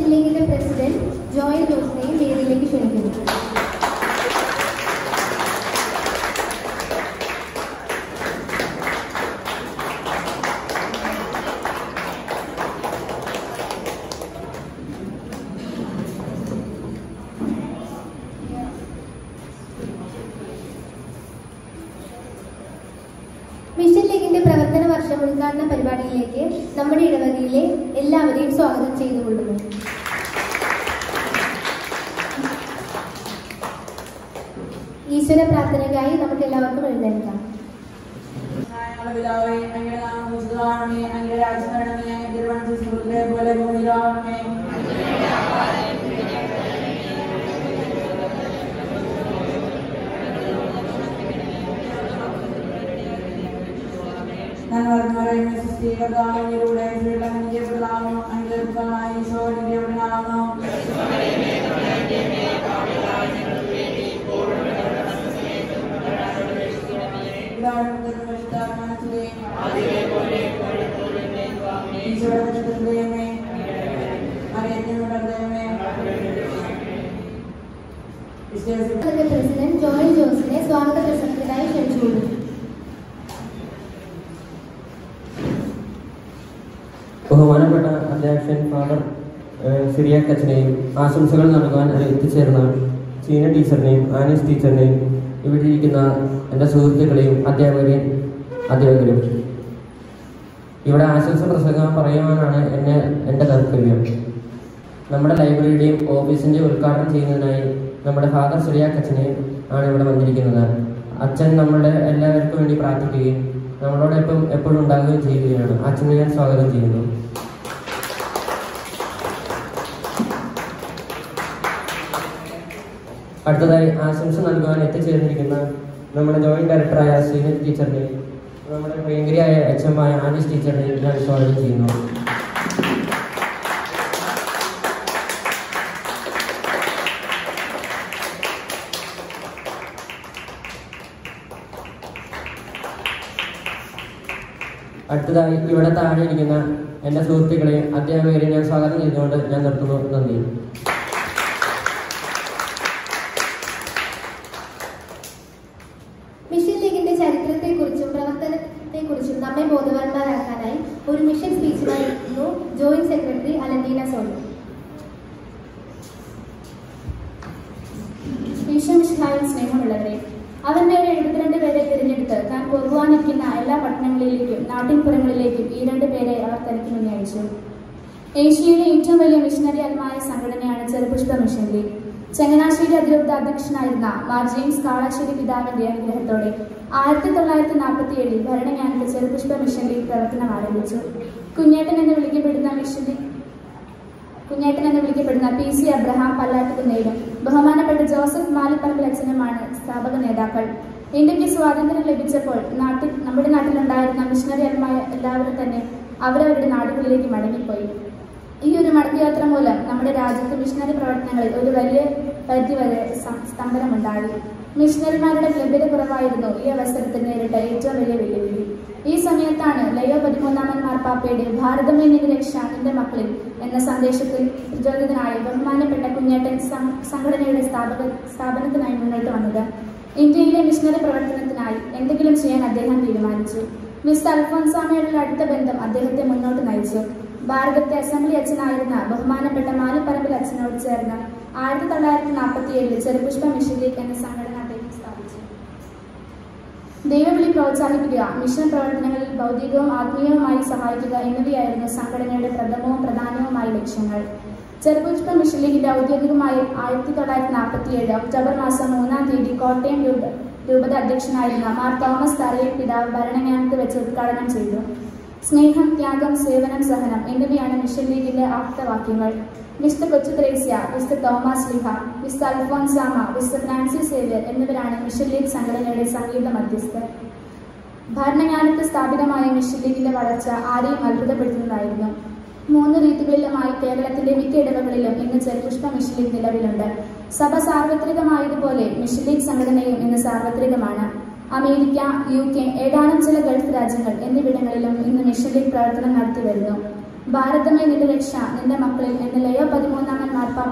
Mission ലീഗിന്റെ president Joel ജോസിനെയും വേദിയിലേക്ക് ക്ഷണിക്കുന്നു മിഷൻ ലീഗിന്റെ പ്രവർത്തന വർഷം ഉദ്ഘാടന പരിപാടിയിലേക്ക് നമ്മുടെ ഇടവകയിലെ എല്ലാവരെയും സ്വാഗതം ചെയ്തുകൊള്ളുന്നു ഈശ്വര പ്രാർത്ഥനയ്ക്കായി നമുക്ക് എല്ലാവർക്കും എഴുന്നേൽക്കാം ഞങ്ങളുടെ പിതാവേ അങ്ങയുടെ നാമം പൂജിതമാകണമേ അങ്ങയുടെ രാജ്യം വരണമേ അങ്ങയുടെ തിരുവനന്തപുരം സ്വർഗ്ഗത്തിലെ പോലെ ഭൂമിയിലാകണമേ നന്മറിഞ്ഞവരെ സൃഷ്ടികർത്താവിലൂടെ ശ്രീലങ്കപ്പെടുന്നാമോ അനുഗ്രഹിതമായി ഈശോടിനാമോ ഇടവകയുടെ പ്രസിഡന്റ് ജോയൽ ജോസിനെ സ്വാഗത പ്രസംഗത്തിനായി ക്ഷണിച്ചുകൊള്ളുന്നു ബഹുമാനപ്പെട്ട അധ്യക്ഷൻ ഫാദർ ഏഹ്, സിറിയാക്കച്ചനെയും ആശംസകൾ നൽകുവാൻ എത്തിച്ചേർന്ന ചീന ടീച്ചറിനെയും ആനീസ് ടീച്ചറിനെയും ഇവിടെ ഇരിക്കുന്ന എൻ്റെ സുഹൃത്തുക്കളെയും അധ്യാപകരെയും അധ്യാപകരും ഇവിടെ ആശംസ പ്രസംഗം പറയുവാനാണ് എന്നെ എൻ്റെ താല്പര്യം നമ്മുടെ ലൈബ്രറിയുടെയും ഓഫീസിൻ്റെയും ഉദ്ഘാടനം ചെയ്യുന്നതിനായി നമ്മുടെ ഫാദർ സിറിയാക്കച്ചനെ ആണ് ഇവിടെ വന്നിരിക്കുന്നത് അച്ഛൻ നമ്മളുടെ എല്ലാവർക്കും വേണ്ടി പ്രാർത്ഥിക്കുകയും നമ്മളോടൊപ്പം എപ്പോഴും ഉണ്ടാകുകയും ചെയ്യുകയാണ് അച്ഛനെ ഞാൻ സ്വാഗതം ചെയ്യുന്നു അടുത്തതായി ആശംസ നൽകുവാൻ എത്തിച്ചേർന്നിരിക്കുന്ന നമ്മുടെ ജോയിന്റ് ഡയറക്ടറായ ശ്രീനിധി ടീച്ചറിനെയും നമ്മുടെ പ്രിയങ്കരിയായ എച്ച് എം ആയ ആനീസ് ടീച്ചറിനെയും ഞാൻ സ്വാഗതം ചെയ്യുന്നു അടുത്തതായി ഇവിടെ താഴെ ഇരിക്കുന്ന എൻ്റെ സുഹൃത്തുക്കളെയും അധ്യാപകരെയും ഞാൻ സ്വാഗതം ചെയ്തുകൊണ്ട് ഞാൻ നിർത്തുന്നു നന്ദി മിഷൻ ലീഗിന്റെ ചരിത്രത്തെക്കുറിച്ചും പ്രവർത്തനത്തെക്കുറിച്ചും നമ്മെ ബോധവാന്മാരാക്കാനായി ഒരു മിഷൻ സ്പീച്ചുമായിരുന്നു ജോയിന്റ് സെക്രട്ടറി അലന്തീന സോണി ഈശ്വമിശിഹായും സ്നേഹമുള്ളവരെ അവൻ വേറെ എഴുപത്തിരണ്ട് പേരെ തിരഞ്ഞെടുത്ത് താൻ പോകുവാനിരിക്കുന്ന എല്ലാ പട്ടണങ്ങളിലേക്കും നാട്ടിൻപുറങ്ങളിലേക്കും ഈ രണ്ട് പേരെ അവർ തനിക്ക് മുന്നേ അയച്ചു ഏഷ്യയിലെ ഏറ്റവും വലിയ മിഷനറിയൽമായ സംഘടനയാണ് ചെറുപുഷ്പ മിഷൻ ലീഗ് ചങ്ങനാശ്ശേരി അതിരൂപത അധ്യക്ഷനായിരുന്ന മാർ ജെയിംസ് കാളാശ്ശേരി പിതാവിന്റെ അനുഗ്രഹത്തോടെ ആയിരത്തി തൊള്ളായിരത്തി നാൽപ്പത്തി ഏഴിൽ ഭരണങ്ങാനത്ത് ചെറുപുഷ്പ മിഷൻ ലീഗ് പ്രവർത്തനം ആരംഭിച്ചു കുഞ്ഞേട്ടൻ എന്ന് വിളിക്കപ്പെടുന്ന മിഷൻ ലീഗ് കുഞ്ഞേട്ടൻ എന്ന് വിളിക്കപ്പെടുന്ന പി സി അബ്രഹാം പല്ലാട്ടുകുന്നേലും ബഹുമാനപ്പെട്ട ജോസഫ് മാലിപ്പറമ്പിൽ അച്ഛനുമാണ് സ്ഥാപക നേതാക്കൾ ഇന്ത്യക്ക് സ്വാതന്ത്ര്യം ലഭിച്ചപ്പോൾ നാട്ടിൽ നമ്മുടെ നാട്ടിലുണ്ടായിരുന്ന മിഷണറിയന്മാർ എല്ലാവരും തന്നെ അവരവരുടെ നാടുകളിലേക്ക് മടങ്ങിപ്പോയി ഈ ഒരു മടക്കയാത്ര മൂലം നമ്മുടെ രാജ്യത്ത് മിഷണറി പ്രവർത്തനങ്ങളിൽ ഒരു വലിയ പരിധിവരെ സം- സ്തംഭനമുണ്ടായി മിഷണറിമാരുടെ ലഭ്യത കുറവായിരുന്നു ഈ അവസരത്തിൽ നേരിട്ട ഏറ്റവും വലിയ വെല്ലുവിളി ഈ സമയത്താണ് ലയോ പതിമൂന്നാമൻ മാർപ്പാപ്പയുടെ ഭാരതമേ നിന്റെ രക്ഷ നിന്റെ മക്കളിൽ എന്ന സന്ദേശത്തിൽ പ്രചോദിതനായി ബഹുമാനപ്പെട്ട കുഞ്ഞേട്ടൻ സം- സംഘടനയുടെ സ്ഥാപക സ്ഥാപനത്തിനായി മുന്നോട്ട് വന്നത് ഇന്ത്യയിലെ മിഷണറി പ്രവർത്തനത്തിനായി എന്തെങ്കിലും ചെയ്യാൻ അദ്ദേഹം തീരുമാനിച്ചു മിസ്റ്റർ അൽഫോൻസാമയോടുള്ള അടുത്ത ബന്ധം അദ്ദേഹത്തെ മുന്നോട്ട് നയിച്ചു ഭാരതത്തെ അസംബ്ലി അച്ഛനായിരുന്ന ബഹുമാനപ്പെട്ട മാലിപ്പറമ്പിൽ അച്ഛനോട് ചേർന്ന് ആയിരത്തി തൊള്ളായിരത്തി നാൽപ്പത്തി ഏഴിൽ ചെറുപുഷ്പ മിഷൻ ലീഗ് എന്ന സംഘടന അദ്ദേഹം സ്ഥാപിച്ചു ദൈവവിളി പ്രോത്സാഹിപ്പിക്കുക മിഷൻ പ്രവർത്തനങ്ങളിൽ ഭൗതികവും ആത്മീയവുമായി സഹായിക്കുക എന്നിവയായിരുന്നു സംഘടനയുടെ പ്രഥമവും പ്രധാനവുമായ ലക്ഷ്യങ്ങൾ ചെറുപുഷ്പ മിഷൻ ലീഗിന്റെ ഔദ്യോഗികമായി ആയിരത്തി തൊള്ളായിരത്തി നാൽപ്പത്തി ഏഴ് ഒക്ടോബർ മാസം മൂന്നാം തീയതി കോട്ടയം രൂപ രൂപത അധ്യക്ഷനായിരുന്ന മാർ തോമസ് തറയിൽ പിതാവ് ഭരണങ്ങാനത്ത് വെച്ച് ഉദ്ഘാടനം ചെയ്തു സ്നേഹം ത്യാഗം സേവനം സഹനം എന്നിവയാണ് മിഷൻ ലീഗിന്റെ ആപ്തവാക്യങ്ങൾ mister Kochu Thresia mister Thomas ലിഹ mister Alphonsamma mister Francis Xavier എന്നിവരാണ് മിഷൻ ലീഗ് സംഘടനയുടെ സംഗീത മധ്യസ്ഥർ ഭരണജ്ഞാനത്ത് സ്ഥാപിതമായ മിഷൻ ലീഗിന്റെ വളർച്ച ആരെയും അത്ഭുതപ്പെടുത്തുന്നതായിരുന്നു മൂന്ന് രീതികളിലുമായി കേരളത്തിന്റെ മിക്ക ഇടവകളിലും ഇന്ന് ചെറുപുഷ്പ മിഷൻ ലീഗ് നിലവിലുണ്ട് സഭ സാർവത്രികമായതുപോലെ മിഷൻ ലീഗ് സംഘടനയും ഇന്ന് സാർവത്രികമാണ് അമേരിക്ക യു കെ ഏതാനും ചില ഗൾഫ് രാജ്യങ്ങൾ എന്നിവിടങ്ങളിലും ഇന്ന് മിഷൻ ലീഗ് പ്രവർത്തനം നടത്തി വരുന്നു ഭാരതമേ നിന്റെ രക്ഷ നിന്റെ മക്കളിൽ എന്ന ലയോ പതിമൂന്ന്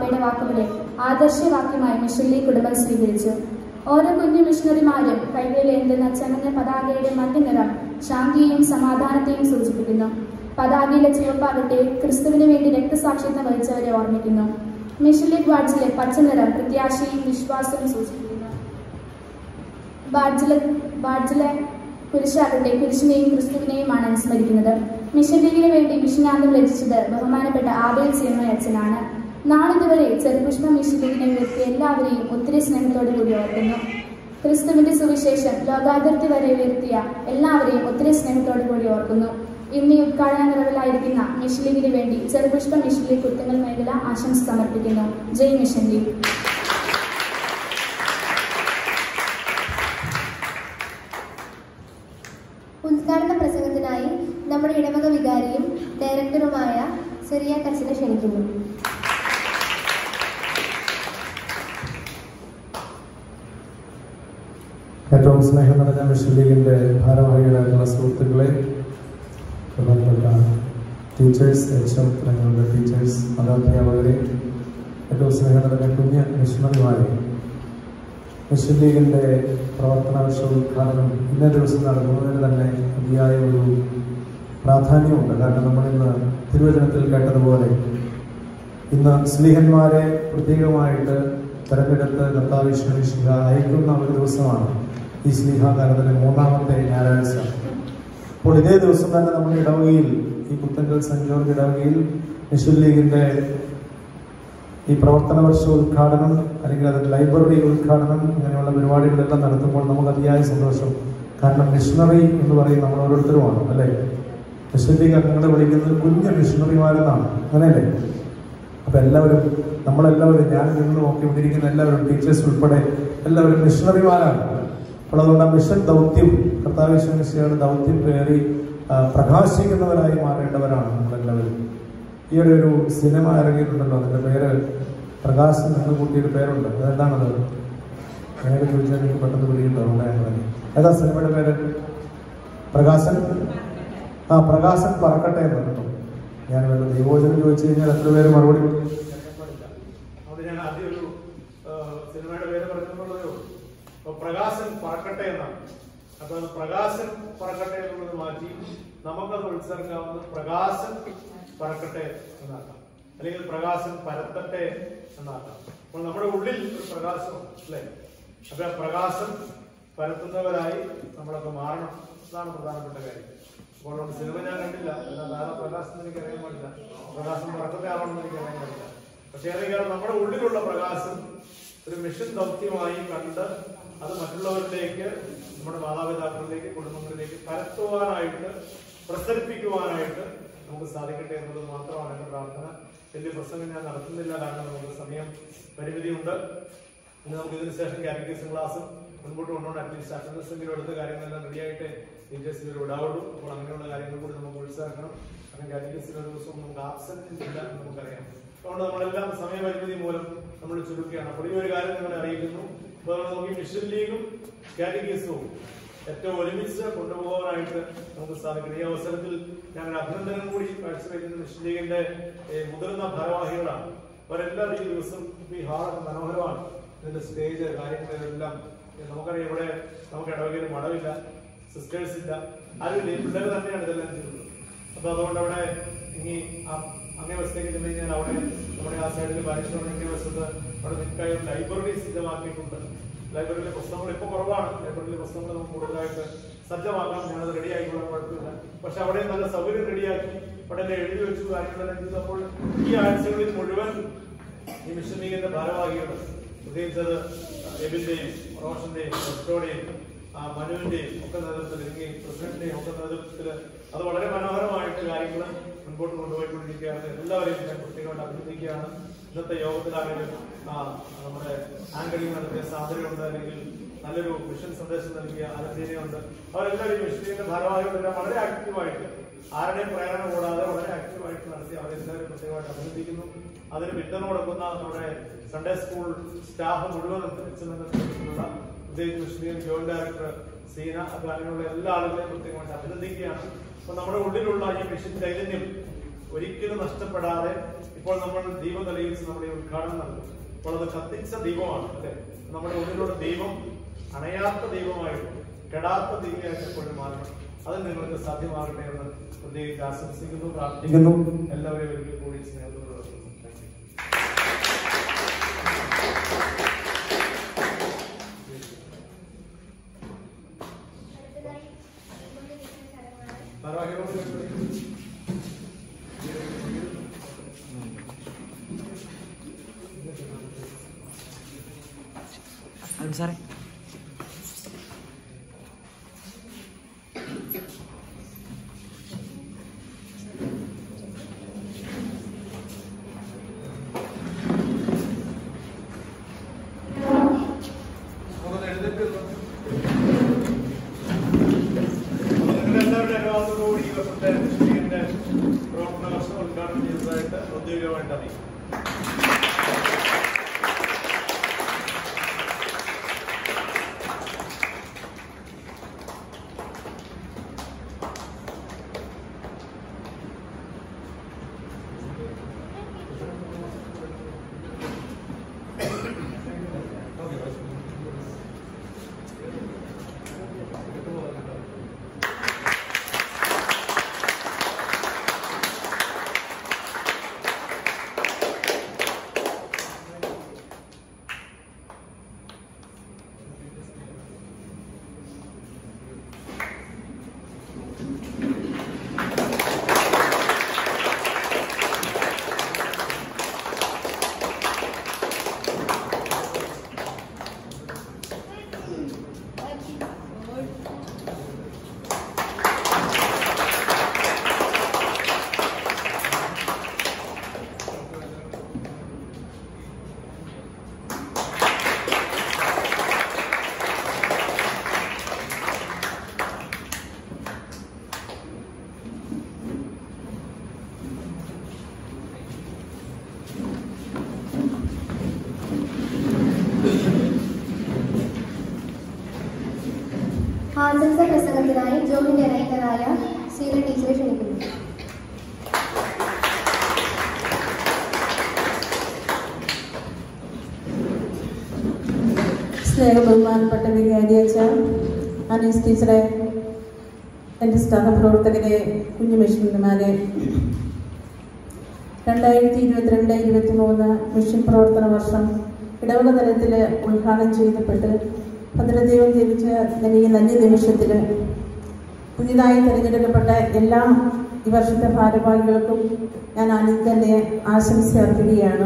മാതാപിതാക്കളുടെ വാക്കുകളെ ആദർശവാക്യമായി മിഷനിലെ കുടുംബം സ്വീകരിച്ചു ഓരോ കുഞ്ഞു മിഷണറിമാരും കൈകളിൽ എന്തെന്ന ചമഞ്ഞ പതാകയുടെ മഞ്ഞനിറം ശാന്തിയെയും സമാധാനത്തെയും സൂചിപ്പിക്കുന്നു പതാകയിലെ ചുവപ്പാകട്ടെ ക്രിസ്തുവിന് വേണ്ടി രക്തസാക്ഷിത്വം വഹിച്ചവരെ ഓർമ്മിക്കുന്നു മിഷനിലെ ബാഡ്ജിലെ പച്ചനിറം പ്രത്യാശയും വിശ്വാസവും സൂചിപ്പിക്കുന്നു ബാഡ്ജിലെ ബാഡ്ജിലെ കുരിശാകട്ടെ കുരിശിനെയും ക്രിസ്തുവിനെയുമാണ് അനുസ്മരിക്കുന്നത് മിഷൻ ലീഗിന് വേണ്ടി മിഷനാന്തം രചിച്ചത് ബഹുമാനപ്പെട്ട ആബേൽ സിനിമ അച്ഛനാണ് നാളിതുവരെ ചെറുപുഷ്പ മിഷൻ ലീഗിനെ ഉയർത്തിയ എല്ലാവരെയും ഒത്തിരി സ്നേഹത്തോടു കൂടി ഓർക്കുന്നു ക്രിസ്തുവിന്റെ സുവിശേഷം ലോകാതിർത്തി വരെ ഉയർത്തിയ എല്ലാവരെയും ഒത്തിരി സ്നേഹത്തോടു കൂടി ഓർക്കുന്നു ഇന്ന് ഈ ഉദ്ഘാടന നിറവിലായിരിക്കുന്ന മിഷൻ ലീഗിന് വേണ്ടി ചെറുപുഷ്പ മിഷൻ ലീഗ് കുത്തുങ്ങൽ മേഖല ആശംസ സമർപ്പിക്കുന്നു ജയ് മിഷൻ ലീഗ് ഉദ്ഘാടന പ്രസംഗത്തിനായി നമ്മുടെ ഇടവക വികാരിയും ഡയറക്ടറുമായ സിറിയ കച്ചിനെ ക്ഷണിക്കുന്നു ഏറ്റവും സ്നേഹം നിറഞ്ഞ മിഷൻ ലീഗിൻ്റെ ഭാരവാഹികളായിട്ടുള്ള സുഹൃത്തുക്കളെ ബഹുമാനപ്പെട്ട ടീച്ചേഴ്സ് എച്ച് എം ഞങ്ങളുടെ ടീച്ചേഴ്സ് മതാധ്യാപകരെ ഏറ്റവും സ്നേഹം നിറഞ്ഞ കുഞ്ഞ് മിഷണറിമാരെ മിഷൻ ലീഗിൻ്റെ പ്രവർത്തന വർഷ ഉദ്ഘാടനം ഇന്നേ ദിവസം നടക്കുന്നതിന് തന്നെ അതിയായ ഒരു പ്രാധാന്യമുണ്ട് കാരണം നമ്മളിന്ന് തിരുവചനത്തിൽ കേട്ടതുപോലെ ഇന്ന് സ്ലീഹന്മാരെ പ്രത്യേകമായിട്ട് തെരഞ്ഞെടുത്ത് കർത്താവ് ശ്രീ അയക്കുന്ന ഒരു ദിവസമാണ് ഈ സ്ലീഹാകാലത്തിലെ മൂന്നാമത്തെ ഞായറാഴ്ച അപ്പോൾ ഇതേ ദിവസം തന്നെ നമ്മുടെ ഇടവകയിൽ ഈ പുത്തങ്കൽ സെന്റ് ജോർജ് ഇടവകയിൽ മിഷൻ ലീഗിന്റെ ഈ പ്രവർത്തന വർഷ ഉദ്ഘാടനം അല്ലെങ്കിൽ അതിന്റെ ലൈബ്രറി ഉദ്ഘാടനം അങ്ങനെയുള്ള പരിപാടികളെല്ലാം നടത്തുമ്പോൾ നമുക്ക് അതിയായ സന്തോഷം കാരണം മിഷണറി എന്ന് പറയും നമ്മൾ ഓരോരുത്തരുമാണ് അല്ലേ മിഷൻ ലീഗ് അംഗങ്ങളെ വിളിക്കുന്നത് കുഞ്ഞ് മിഷണറിമാരെന്നാണ് അങ്ങനെയല്ലേ അപ്പൊ എല്ലാവരും നമ്മളെല്ലാവരും ഞാൻ നിന്ന് നോക്കി ഇരിക്കുന്ന എല്ലാവരും ടീച്ചേഴ്സ് ഉൾപ്പെടെ എല്ലാവരും മിഷണറിമാരാണ് അപ്പോൾ അതുകൊണ്ട് ആ മിഷൻ ദൗത്യം കർത്താവിശ്വമിശയുടെ ദൗത്യം കയറി ആ, പ്രകാശിക്കുന്നവരായി മാറേണ്ടവരാണ് നമ്മളെല്ലാവരും ഈ ഒരു ഒരു സിനിമ ഇറങ്ങിയിട്ടുണ്ടല്ലോ അതിന്റെ പേര് പ്രകാശ് എന്ന് കൂട്ടിയൊരു പേരുണ്ട് അതെന്താണത് അങ്ങനെ ചോദിച്ചാൽ എനിക്ക് പെട്ടെന്ന് പിടികിട്ടോ ഉണ്ടായിരുന്നു ഏതാ സിനിമയുടെ പേര് പ്രകാശൻ ആ പ്രകാശൻ പറക്കട്ടെ എന്ന് കേട്ടോ ഞാൻ വല്ല ദൈവോചനം ചോദിച്ചു കഴിഞ്ഞാൽ എത്ര പേര് മറുപടി പറയും? അതുകൊണ്ട് ഞാൻ ആദ്യം ഒരു ആ, സിനിമയുടെ പേര് പറഞ്ഞുള്ളതേ ഉള്ളൂ അപ്പൊ പ്രകാശൻ പറക്കട്ടെ എന്നാണ് അപ്പൊ അത് പ്രകാശൻ പറക്കട്ടെ എന്നുള്ളത് മാറ്റി നമുക്കത് ഉത്സർഗാവുന്നത് പ്രകാശൻ പറക്കട്ടെ എന്നാക്കാം അല്ലെങ്കിൽ പ്രകാശൻ പരത്തട്ടെ എന്നാക്കാം അപ്പോൾ നമ്മുടെ ഉള്ളിൽ ഒരു പ്രകാശമുണ്ട് അല്ലേ അപ്പൊ ആ പ്രകാശം പരത്തുന്നവരായി നമ്മളൊക്കെ മാറണം അതാണ് പ്രധാനപ്പെട്ട കാര്യം അപ്പോൾ നമ്മുടെ സിനിമ ഞാൻ കണ്ടില്ല എന്നാൽ ധാരാളം പ്രകാശം എനിക്ക് അറിയാൻ പാടില്ല പ്രകാശം പറക്കട്ടെ ആവണമെന്ന് എനിക്ക് അറിയാൻ പാടില്ല പക്ഷേ ഏതൊക്കെയാണ് നമ്മുടെ ഉള്ളിലുള്ള പ്രകാശം ഒരു മിഷൻ ദൗത്യമായി കണ്ട് അത് മറ്റുള്ളവരിലേക്ക് നമ്മുടെ മാതാപിതാക്കളിലേക്ക് കുടുംബങ്ങളിലേക്ക് പരത്തുവാനായിട്ട് പ്രസരിപ്പിക്കുവാനായിട്ട് നമുക്ക് സാധിക്കട്ടെ എന്നുള്ളത് മാത്രമാണ് എന്റെ പ്രാർത്ഥന വലിയ പ്രസംഗം ഞാൻ നടത്തുന്നില്ല കാരണം നമുക്ക് സമയം പരിമിതിയുണ്ട് ഇന്ന് നമുക്ക് ഇതിന് ശേഷം കാറ്റഗറീസ് ക്ലാസ്സും മുൻപോട്ട് കൊണ്ടുപോകണം അറ്റ്ലീസ്റ്റ് അറ്റൻഡൻസ് എങ്കിലും എടുത്ത കാര്യങ്ങളെല്ലാം റെഡിയായിട്ട് ടീച്ചേഴ്സ് ഇതിൽ വിടാവുള്ളൂ അപ്പോൾ അങ്ങനെയുള്ള കാര്യങ്ങൾ കൂടി നമുക്ക് ഉത്സാഹിക്കണം കാരണം കാറ്റഗറീസിൽ ഒരു ദിവസം നമുക്ക് ആബ്സെന്റ് ഇല്ല എന്ന് നമുക്കറിയാം അതുകൊണ്ട് നമ്മളെല്ലാം സമയപരിമിതി മൂലം നമ്മൾ ചുരുക്കുകയാണ് അപ്പോൾ ഈ ഒരു കാര്യം നിങ്ങളെ അറിയിക്കുന്നു അപ്പോൾ നമുക്ക് ഈ മിഷൻ ലീഗും കാറ്റഗീസും ഏറ്റവും ഒരുമിച്ച് കൊണ്ടുപോകാനായിട്ട് നമുക്ക് സാധിക്കണം ഈ അവസരത്തിൽ ഞാൻ ഒരു അഭിനന്ദനം കൂടി കാഴ്ചവെക്കുന്ന മിഷൻ ലീഗിന്റെ ഏഹ്, മുതിർന്ന ഭാരവാഹികളാണ് അവരെല്ലാം ഈ ദിവസം ഈ ഹാളൊക്കെ മനോഹരമാണ് ഇതിന്റെ സ്റ്റേജ് കാര്യങ്ങളെല്ലാം ഏഹ്, നമുക്കറിയാം ഇവിടെ നമുക്ക് ഇടവകയിൽ മടവില്ല സിസ്റ്റേഴ്സ് ഇല്ല ആരും ഈ പിള്ളേർ തന്നെയാണ് ഇതെല്ലാം ചെയ്തത് അപ്പൊ അതുകൊണ്ട് അവിടെ ഇനി ആ- അങ്ങേ വശത്തേക്ക് ചെന്ന് കഴിഞ്ഞാൽ അവിടെ നമ്മുടെ ആ സൈഡിൽ പാരിശ്രമം അങ്ങേ വശത്ത് അവിടെ നിൽക്കായി ഒരു ലൈബ്രറി സജ്ജമാക്കിയിട്ടുണ്ട് ലൈബ്രറിയിലെ പുസ്തകങ്ങൾ ഇപ്പൊ കുറവാണ് ലൈബ്രറിയിലെ പുസ്തകങ്ങൾ നമുക്ക് കൂടുതലായിട്ട് സജ്ജമാക്കാം ഞാനത് റെഡി ആയിക്കോളാൻ കുഴപ്പമില്ല പക്ഷെ അവിടെ നല്ല സൗകര്യം റെഡിയാക്കി അവിടെ എല്ലാം എഴുതി വെച്ചു കാര്യങ്ങളെല്ലാം ചെയ്തപ്പോൾ ഈ ആഴ്ചകളിൽ മുഴുവൻ ഈ മിഷൻ ലീഗിന്റെ ഭാരവാഹികൾ പ്രത്യേകിച്ചത് എബിന്റെയും റോഷന്റെയും ഡോക്ടറുടെയും ആ മനുവിന്റെയും ഒക്കെ നേതൃത്വത്തിൽ അല്ലെങ്കിൽ പ്രസിഡന്റിന്റെയും ഒക്കെ നേതൃത്വത്തിൽ അത് വളരെ മനോഹരമായിട്ട് കാര്യങ്ങൾ മുൻപോട്ട് കൊണ്ടുപോയിക്കൊണ്ടിരിക്കുകയാണ് എല്ലാവരെയും ഞാൻ പ്രത്യേകമായിട്ട് അഭിനന്ദിക്കുകയാണ് ഇന്നത്തെ യോഗത്തിലാണെങ്കിലും ആ നമ്മുടെ ആങ്കറിംഗ് നടത്തിയ സാന്ദ്രയുണ്ട് അല്ലെങ്കിൽ നല്ലൊരു മിഷൻ സന്ദേശം നൽകിയ അലന്തീനയുണ്ട് അവരെല്ലാവരും മിഷനിന്റെ ഭാരവാഹികളെല്ലാം വളരെ ആക്റ്റീവായിട്ട് ആരുടെയും പ്രേരണ കൂടാതെ വളരെ ആക്റ്റീവായിട്ട് നടത്തി അവരെല്ലാവരും പ്രത്യേകമായിട്ട് അഭിനന്ദിക്കുന്നു അതിന് പിന്തുണ കൊടുക്കുന്ന നമ്മുടെ സൺഡേ സ്കൂൾ സ്റ്റാഫ് മുഴുവൻ ഒത്തുവെച്ച് നിന്നുള്ള പ്രത്യേകിച്ച് മുസ്ലിം ജോയിന്റ് ഡയറക്ടർ സീന അത് അങ്ങനെയുള്ള എല്ലാ ആളുകളെയും പ്രത്യേകമായിട്ട് അഭിനന്ദിക്കുകയാണ് അപ്പൊ നമ്മുടെ ഉള്ളിലുള്ള ഈ മിഷൻ ചൈതന്യം ഒരിക്കലും നഷ്ടപ്പെടാതെ ഇപ്പോൾ നമ്മൾ ദീപം തെളിയിച്ച് നമ്മുടെ ഈ ഉദ്ഘാടനം നടത്തും അപ്പോൾ അത് കത്തിച്ച ദീപമാണ് അല്ലെ നമ്മുടെ ഉള്ളിലുള്ള ദീപം അണയാത്ത ദീപമായിട്ട് കെടാത്ത ദീപമായിട്ട് എപ്പോഴും മാറണം അത് നിങ്ങൾക്ക് സാധ്യമാകട്ടെ എന്ന് പ്രത്യേകിച്ച് ആശംസിക്കുന്നു പ്രാർത്ഥിക്കുന്നു എല്ലാവരെയും ഒരിക്കൽ കൂടി സ്നേഹത്തോടെ താങ്ക് യു അടുത്തതായി ദീപം തെളിയിക്കുന്ന ചടങ്ങാണ് ഭാരവാഹികളോട് സാറേ ഒന്ന് എഴുന്നേറ്റ് നിന്ന്. അപ്പോൾ നിങ്ങളെല്ലാവരുടെ അനുവാദത്തോടുകൂടി ഈ വർഷത്തെ മുസ്ലിമിന്റെ പ്രവർത്തന വർഷം ഉദ്ഘാടനം ചെയ്തതായിട്ട് ഔദ്യോഗികമായിട്ട് അറിയിക്കും ആശംസ പ്രസംഗത്തിനായി ജോബിന്റെ റൈറ്ററായ ശീല ടീച്ചറെ ക്ഷണിക്കുന്നു സ്നേഹ ബഹുമാനപ്പെട്ട വികാരിയച്ച അനീസ് ടീച്ചറെ എൻ്റെ സ്റ്റാഫ് പ്രവർത്തകരെ കുഞ്ഞു മിഷണന്മാരെ രണ്ടായിരത്തി ഇരുപത്തിരണ്ട് ഇരുപത്തി മൂന്ന് മിഷൻ പ്രവർത്തന വർഷം ഇടവക തലത്തിൽ ഉദ്ഘാടനം ചെയ്യപ്പെട്ട് ഭദ്രദൈവം ജനിച്ച ഈ നല്ല നിമിഷത്തിൽ പുതിയതായി തിരഞ്ഞെടുക്കപ്പെട്ട എല്ലാ ഈ വർഷത്തെ ഭാരവാഹികൾക്കും ഞാൻ ആദ്യം തന്നെ ആശംസ അർപ്പിക്കുകയാണ്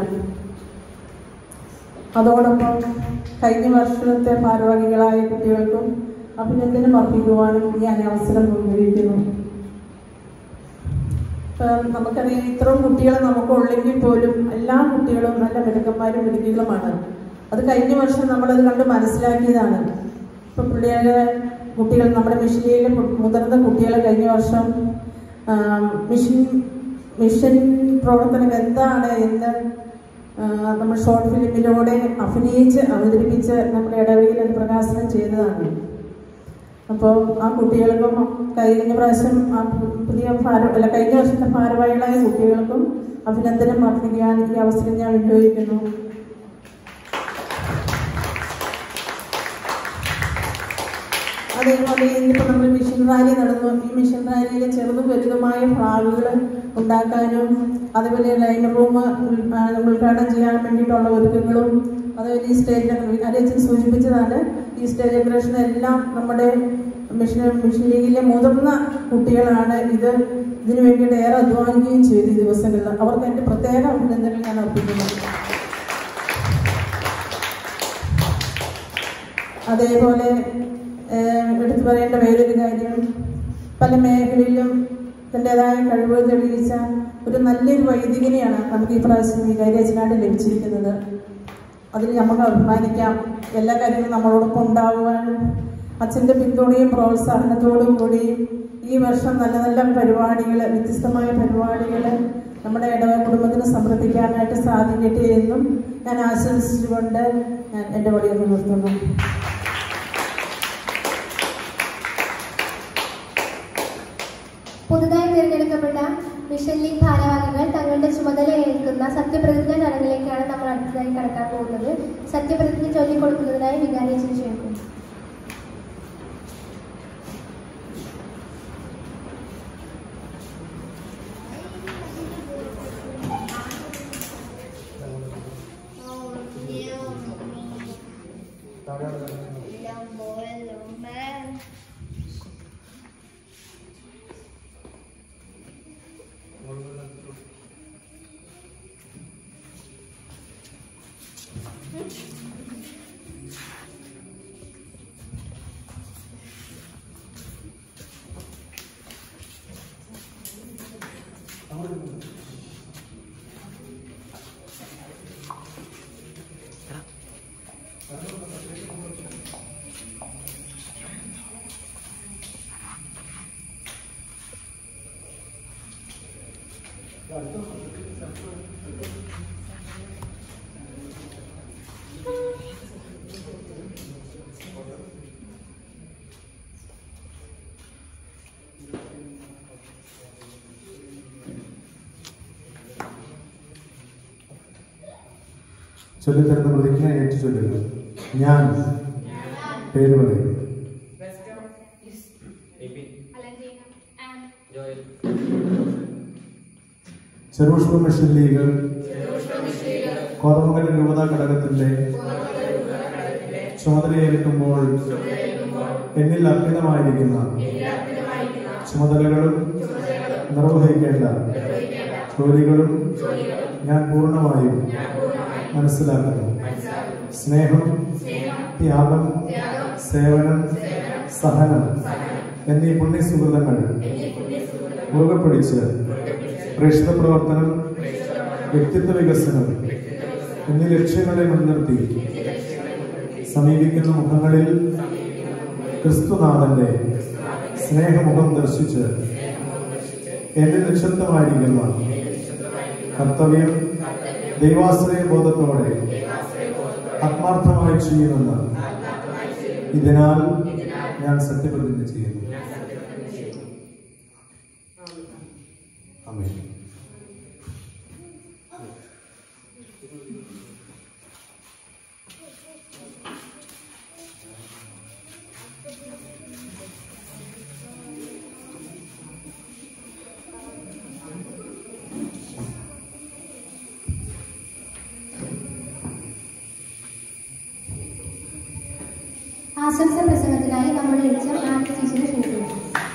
അതോടൊപ്പം കഴിഞ്ഞ വർഷത്തെ ഭാരവാഹികളായ കുട്ടികൾക്കും അഭിനന്ദനം അർപ്പിക്കുവാനും ഞാൻ അവസരം ഉപയോഗിക്കുന്നു ഇപ്പം നമുക്കറിയാം ഇത്രയും കുട്ടികൾ നമുക്കുള്ളെങ്കിൽ പോലും എല്ലാ കുട്ടികളും നല്ല മിടുക്കന്മാരും മിടുക്കികളുമാണ് അത് കഴിഞ്ഞ വർഷം നമ്മളത് കണ്ട് മനസ്സിലാക്കിയതാണ് ഇപ്പം പിള്ളേരെ കുട്ടികൾ നമ്മുടെ മിഷനിലെ മുതിർന്ന കുട്ടികളെ കഴിഞ്ഞ വർഷം ആ, മിഷൻ മിഷൻ പ്രവർത്തനം എന്താണ് എന്ന് ആ, നമ്മൾ ഷോർട്ട് ഫിലിമിലൂടെ അഭിനയിച്ച് അവതരിപ്പിച്ച് നമ്മുടെ ഇടവയിൽ അത് പ്രകാശനം ചെയ്തതാണ് അപ്പോൾ ആ കുട്ടികൾക്കും കഴിഞ്ഞ പ്രാവശ്യം ആ പു- പുതിയ ഭാര അല്ല കഴിഞ്ഞ വർഷത്തെ ഭാരവാഹികളായ കുട്ടികൾക്കും അഭിനന്ദനം അർപ്പിക്കാൻ ഈ അവസരം ഞാൻ വിനിയോഗിക്കുന്നു അതേപോലെ ഇന്നിപ്പോൾ നമ്മൾ മിഷൻ റാലി നടന്നു ഈ മിഷൻ റാലിയിൽ ചെറുതും വലുതുമായ ഫ്ലാഗുകൾ ഉണ്ടാക്കാനും അതുപോലെ ലൈൻ റൂം ഉദ്ഘാടനം ചെയ്യാൻ വേണ്ടിയിട്ടുള്ള ഒരുക്കങ്ങളും അതുപോലെ ഈ സ്റ്റേജ് അരച്ചൻ സൂചിപ്പിച്ചതാണ് ഈ സ്റ്റേജ് ഡെക്കറേഷൻ എല്ലാം നമ്മുടെ മിഷൻ മിഷൻ ലീഗിലെ മുതിർന്ന കുട്ടികളാണ് ഇത് ഇതിനു വേണ്ടിയിട്ട് ഏറെ അധ്വാനിക്കുകയും ചെയ്തു ഈ ദിവസങ്ങളിൽ അവർക്ക് എൻ്റെ പ്രത്യേക അഭിനന്ദനങ്ങൾ ഞാൻ അർപ്പിക്കുന്നു അതേപോലെ ഏഹ്, എടുത്തു പറയേണ്ട വേറൊരു കാര്യം പല മേഖലയിലും തൻ്റെതായ കഴിവുകൾ തെളിയിച്ച ഒരു നല്ലൊരു വൈദികനെയാണ് നമുക്ക് ഈ പ്രാവശ്യം വികാരിയച്ചനായിട്ട് ലഭിച്ചിരിക്കുന്നത് അതിൽ നമുക്ക് അഭിമാനിക്കാം എല്ലാ കാര്യങ്ങളും നമ്മളോടൊപ്പം ഉണ്ടാകുവാനും അച്ഛൻ്റെ പിന്തുണയും പ്രോത്സാഹനത്തോടും കൂടി ഈ വർഷം നല്ല നല്ല പരിപാടികൾ വ്യത്യസ്തമായ പരിപാടികൾ നമ്മുടെ ഇടവ കുടുംബത്തിന് സമർപ്പിക്കാനായിട്ട് സാധിക്കട്ടെ എന്നും ഞാൻ ആശംസിച്ചുകൊണ്ട് ഞാൻ എൻ്റെ വഴിയൊന്ന് നിർത്തുന്നു പുതുതായി തിരഞ്ഞെടുക്കപ്പെട്ട മിഷൻ ലീഗ് ഭാരവാഹികൾ തങ്ങളുടെ ചുമതല ഏൽക്കുന്ന സത്യപ്രതിജ്ഞ ചടങ്ങിലേക്കാണ് നമ്മൾ അടുത്തതായി കടക്കാൻ പോകുന്നത് സത്യപ്രതിജ്ഞ ചൊല്ലിക്കൊടുക്കുന്നതിനായി വികാരി ക്ഷണിക്കുന്നു ചൊല്ലിത്തരുന്ന പ്രതിജ്ഞ ഏറ്റു ചൊല്ലുക ഞാൻ പേര് പറയും ചെറുപുഷ്പ മിഷൻ ലീഗ് കോതമംഗലം യുവത ഘടകത്തിന്റെ ചുമതലയേൽക്കുമ്പോൾ എന്നിൽ അർപ്പിതമായിരിക്കുന്ന ചുമതലകളും നിർവഹിക്കേണ്ട ജോലികളും ഞാൻ പൂർണ്ണമായും മനസ്സിലാക്കുന്നു സ്നേഹം ത്യാഗം സേവനം സഹനം എന്നീ പുണ്യസുഹൃതങ്ങൾ മുറുകെ പിടിച്ച് പ്രേക്ഷിത പ്രവർത്തനം വ്യക്തിത്വ വികസനം എന്നീ ലക്ഷ്യങ്ങളെ മുൻനിർത്തി സമീപിക്കുന്ന മുഖങ്ങളിൽ ക്രിസ്തുനാഥന്റെ സ്നേഹമുഖം ദർശിച്ച് എന്നിൽ നിക്ഷിപ്തമായിരിക്കുന്ന കർത്തവ്യം ദൈവാശ്രയ ബോധത്തോടെ ആത്മാർത്ഥമായി ചെയ്യുമെന്ന് ഇതിനാൽ ഞാൻ സത്യപ്രതിജ്ഞ ചെയ്യുന്നു ആമേൻ ആശംസ പ്രസംഗത്തിനായി നമ്മുടെ എച്ച് എം ആൻഡ് ടീച്ചറെ ക്ഷണിക്കുന്നു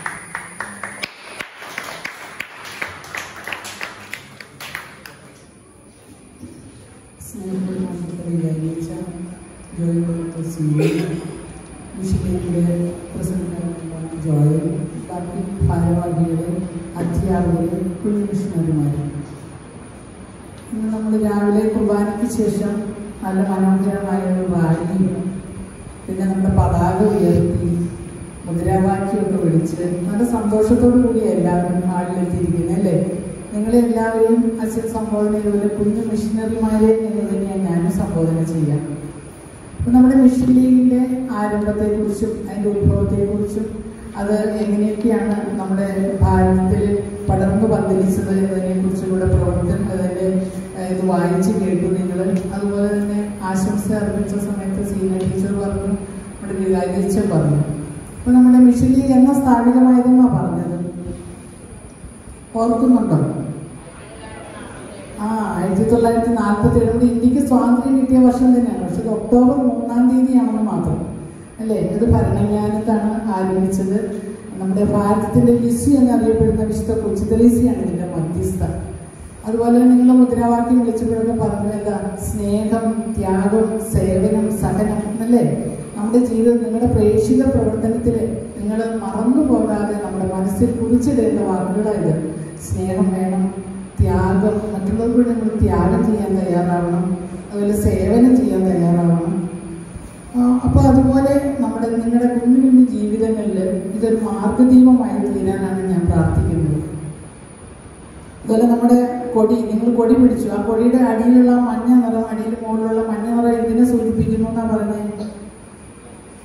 സ്നേഹബഹുമാനത്തോടെ ജോലികളുടെ സ്വീകരണം മിഷനിലെ പ്രസിഡന്റായിട്ടുള്ള ജോയൽ ബാക്കി ഭാരവാഹികളെ അധ്യാപകരെ കുഞ്ഞു മിഷണറിമാരെ ഇന്ന് നമ്മൾ രാവിലെ കുർബാനയ്ക്ക് ശേഷം നല്ല മനോഹരമായ ഒരു റാലിയും പിന്നെ നമ്മുടെ പതാക ഉയർത്തി മുദ്രാവാക്യമൊക്കെ വിളിച്ച് നല്ല സന്തോഷത്തോടു കൂടി എല്ലാവരും ഹാളിലെത്തിയിരിക്കുന്നത് അല്ലേ നിങ്ങളെല്ലാവരെയും അച്ഛൻ സംബോധന ചെയ്തപോലെ കുഞ്ഞു മിഷണറിമാരെ എന്ന് തന്നെയാണ് ഞാനും സംബോധന ചെയ്യാം അപ്പം നമ്മുടെ മിഷൻ ലീഗിൻ്റെ ആരംഭത്തെക്കുറിച്ചും അതിൻ്റെ ഉത്ഭവത്തെക്കുറിച്ചും അത് എങ്ങനെയൊക്കെയാണ് നമ്മുടെ ഭാരതത്തിൽ പടർന്നു പന്തലിച്ചത് എന്നതിനെക്കുറിച്ചും കൂടെ പ്രവർത്തനം അതിൻ്റെ ഏഹ്, ഇത് വായിച്ച് കേട്ടു നിങ്ങൾ അതുപോലെ തന്നെ ആശംസ അർപ്പിച്ച സമയത്ത് സീന ടീച്ചർ പറഞ്ഞു നമ്മുടെ വികാരിച്ചൻ പറഞ്ഞു അപ്പോൾ നമ്മുടെ മിഷൻ ലീഗ് എന്ന സ്ഥാപിതമായതെന്നാണ് പറഞ്ഞത് ഓർക്കുന്നുണ്ടോ ആ ആയിരത്തി തൊള്ളായിരത്തി നാൽപ്പത്തി ഏഴ് ഇന്ത്യക്ക് സ്വാതന്ത്ര്യം കിട്ടിയ വർഷം തന്നെയാണ് പക്ഷെ ഇത് ഒക്ടോബർ മൂന്നാം തീയതിയാണെന്ന് മാത്രം അല്ലേ ഇത് ഭരണജ്ഞാനത്താണ് ആരംഭിച്ചത് നമ്മുടെ ഭാരതത്തിന്റെ ലിസി എന്നറിയപ്പെടുന്ന വിശുദ്ധ കൊച്ചുതലീസിയാണ് ഇതിന്റെ മധ്യസ്ഥ അതുപോലെ നിങ്ങൾ മുദ്രാവാക്യം വിളിച്ചപ്പോഴൊക്കെ പറഞ്ഞത് സ്നേഹം ത്യാഗം സേവനം സഹനം എന്നല്ലേ നമ്മുടെ ജീവിതം നിങ്ങളുടെ പ്രേക്ഷിത പ്രവർത്തനത്തിൽ നിങ്ങൾ മറന്നു പോകാതെ നമ്മുടെ മനസ്സിൽ കുറിച്ചിടേണ്ട വാക്കുകളായത് സ്നേഹം വേണം ത്യാഗം മറ്റുള്ളവരോട് നിങ്ങൾ ത്യാഗം ചെയ്യാൻ തയ്യാറാവണം അതുപോലെ സേവനം ചെയ്യാൻ തയ്യാറാവണം അപ്പോൾ അതുപോലെ നമ്മുടെ നിങ്ങളുടെ കുഞ്ഞു കുഞ്ഞു ജീവിതങ്ങളിൽ ഇതൊരു മാർഗദീപമായി തീരാനാണ് ഞാൻ പ്രാർത്ഥിക്കുന്നത് അതുപോലെ നമ്മുടെ കൊടി നിങ്ങൾ കൊടി പിടിച്ചു ആ കൊടിയുടെ അടിയിലുള്ള മഞ്ഞ നിറം അടിയിൽ മുകളിലുള്ള മഞ്ഞ നിറം എന്തിനെ സൂചിപ്പിക്കുന്നു എന്നാ പറഞ്ഞത്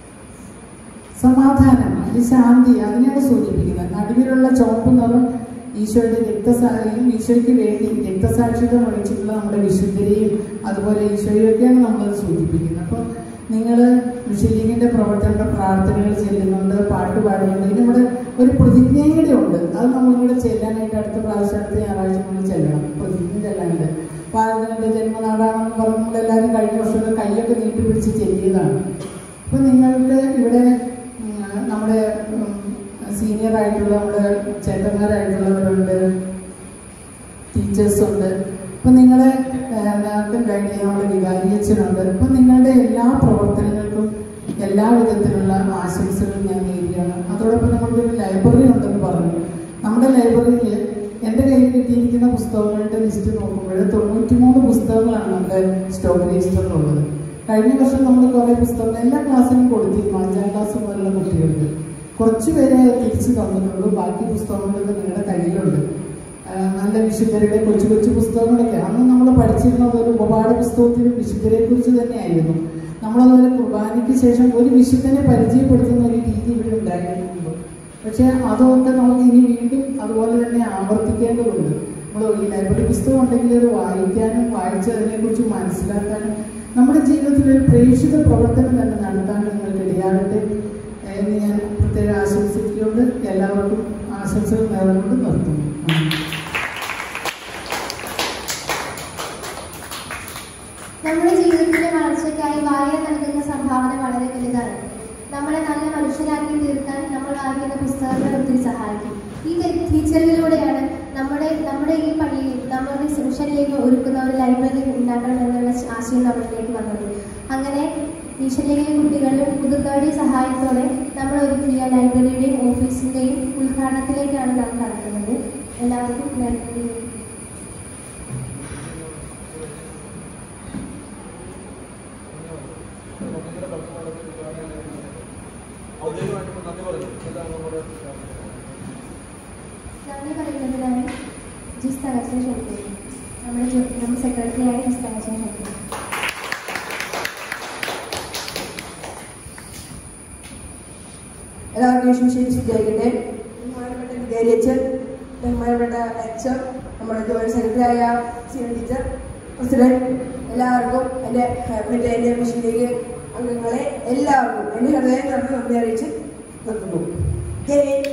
സമാധാനം അത് ശാന്തി അതിനെയാണ് സൂചിപ്പിക്കുന്നത് നടുവിലുള്ള ചുവപ്പ് നിറം ഈശോയുടെ രക്തസാക്ഷിയും ഈശോയ്ക്ക് വേണ്ടി രക്തസാക്ഷിത്വം വഹിച്ചിട്ടുള്ള നമ്മുടെ വിശുദ്ധരെയും അതുപോലെ ഈശോയൊക്കെയാണ് നമ്മളത് സൂചിപ്പിക്കുന്നത് അപ്പോൾ നിങ്ങൾ മുസ്ലിമിന്റെ പ്രവർത്തനങ്ങളുടെ പ്രാർത്ഥനകൾ ചെല്ലുന്നുണ്ട് പാട്ട് പാടുന്നുണ്ട് ഇത് നമ്മുടെ ഒരു പ്രതിജ്ഞയും കൂടെ ഉണ്ട് അത് നമ്മളും കൂടെ ചെല്ലാനായിട്ട് അടുത്ത പ്രാവശ്യം അടുത്ത ഞായറാഴ്ച നമ്മൾ ചെല്ലണം പ്രതിജ്ഞ ചെല്ലാനുണ്ട് ഭാരതത്തിന്റെ ജന്മനാടാണെന്ന് പറഞ്ഞ് നമ്മളെല്ലാവരും കഴിഞ്ഞ വർഷത്തെ കൈയൊക്കെ നീട്ടിപ്പിടിച്ച് ചെല്ലിയതാണ് അപ്പോൾ നിങ്ങൾക്ക് ഇവിടെ ഉം, നമ്മുടെ സീനിയർ ആയിട്ടുള്ള നമ്മുടെ ചേട്ടന്മാരായിട്ടുള്ളവരുണ്ട് ടീച്ചേഴ്സ് ഉണ്ട് അപ്പൊ നിങ്ങളെ എല്ലാവർക്കും ഗൈഡ് ചെയ്യാൻ നമ്മുടെ വികാരിയച്ഛനുണ്ട് അപ്പൊ നിങ്ങളുടെ എല്ലാ പ്രവർത്തനങ്ങൾക്കും എല്ലാ വിധത്തിലുള്ള ആശംസകളും ഞാൻ നേരുകയാണ് അതോടൊപ്പം നമുക്കൊരു ലൈബ്രറി ഉണ്ടെന്ന് പറഞ്ഞു നമ്മുടെ ലൈബ്രറിയിൽ എൻ്റെ കയ്യിൽ കിട്ടിയിരിക്കുന്ന പുസ്തകങ്ങളുടെ ലിസ്റ്റ് നോക്കുമ്പോൾ തൊണ്ണൂറ്റിമൂന്ന് പുസ്തകങ്ങളാണ് നമ്മുടെ സ്റ്റോക്ക് രജിസ്റ്ററിലുള്ളത് കഴിഞ്ഞ വർഷം നമ്മൾ കുറേ പുസ്തകങ്ങൾ എല്ലാ ക്ലാസ്സിലും കൊടുത്തിരുന്നു അഞ്ചാം ക്ലാസ് മുതലുള്ള കുട്ടികൾക്ക് കുറച്ച് പേരെ തിരിച്ചു തന്നിട്ടുള്ളൂ ബാക്കി പുസ്തകങ്ങളൊക്കെ നിങ്ങളുടെ കയ്യിലുണ്ട് ആ, നല്ല വിശുദ്ധരുടെ കൊച്ചു കൊച്ചു പുസ്തകങ്ങളൊക്കെ അന്ന് നമ്മൾ പഠിച്ചിരുന്നത് ഒരു ഉപപാഠ പുസ്തകത്തിലും വിശുദ്ധരെ കുറിച്ച് തന്നെയായിരുന്നു നമ്മളതുപോലെ കുർബാനയ്ക്ക് ശേഷം ഒരു വിശുദ്ധനെ പരിചയപ്പെടുത്തുന്ന ഒരു രീതി ഇവിടെ ഉണ്ടായിരുന്നുണ്ട് പക്ഷേ അതൊക്കെ നമുക്ക് ഇനി വീണ്ടും അതുപോലെ തന്നെ ആവർത്തിക്കേണ്ടതുണ്ട് നമ്മൾ ഈ ലൈബ്രറി പുസ്തകം ഉണ്ടെങ്കിൽ അത് വായിക്കാനും വായിച്ച് അതിനെക്കുറിച്ച് മനസ്സിലാക്കാനും നമ്മുടെ ജീവിതത്തിൽ ഒരു പ്രേക്ഷിത പ്രവർത്തനം തന്നെ നടത്താൻ നിങ്ങൾക്ക് ഇടയാകട്ടെ എന്ന് ഞാൻ പ്രത്യേകം ആശംസിച്ചുകൊണ്ട് എല്ലാവർക്കും ആശംസകൾ നേർന്നുകൊണ്ട് നിർത്തുന്നു നന്ദി. നമ്മുടെ ജീവിതത്തിലെ വളർച്ചയ്ക്കായി വായന നൽകുന്ന സംഭാവന വളരെ വലുതാണ് നമ്മളെ നല്ല മനുഷ്യരാക്കി തീർക്കാൻ നമ്മൾ വായിക്കുന്ന പുസ്തകങ്ങൾ ഒത്തിരി സഹായിക്കും ഈ തെ- ടീച്ചറിലൂടെയാണ് നമ്മുടെ നമ്മുടെ ഈ പള്ളിയിൽ നമ്മുടെ മിഷനിലേക്ക് ഒരുക്കുന്ന ഒരു ലൈബ്രറി ഉണ്ടാക്കണം എന്നുള്ള ആശയം നമ്മളിലേക്ക് വന്നത് അങ്ങനെ മിഷനിലെ കുട്ടികളും മുതിർന്നവരുടെയും സഹായത്തോടെ നമ്മൾ ഒരുക്കിയ ലൈബ്രറിയുടെയും ഓഫീസിൻ്റെയും ഉദ്ഘാടനത്തിലേക്കാണ് നാം കടക്കുന്നത് എല്ലാവർക്കും ലൈബ്രറി നന്ദി പറയുന്നതിനായി ജിസ് തകർച്ചയെ ക്ഷണിക്കുന്നു നമ്മുടെ ജോ- നമ്മുടെ സെക്രട്ടറിയായ ജിസ് തകർച്ചയെ ക്ഷണിക്കുന്നു എല്ലാവർക്കും വിശേഷിച്ച് വിചാരിക്കട്ടെ ബഹുമാനപ്പെട്ട വിദ്യാലയച്ചൻ ബഹുമാനപ്പെട്ട അച്ഛൻ നമ്മുടെ ജോയിന്റ് സെക്രട്ടറിയായ സീനിയർ ടീച്ചർ പ്രസിഡന്റ് എല്ലാവർക്കും എൻ്റെ മറ്റേ എൻ്റെ മിഷൻ ലീഗ് അംഗങ്ങളെ എല്ലാവർക്കും എൻ്റെ ഹൃദയം നിറഞ്ഞ നന്ദി അറിയിച്ച് നിർത്തുന്നു ജയ് ഹിന്ദ്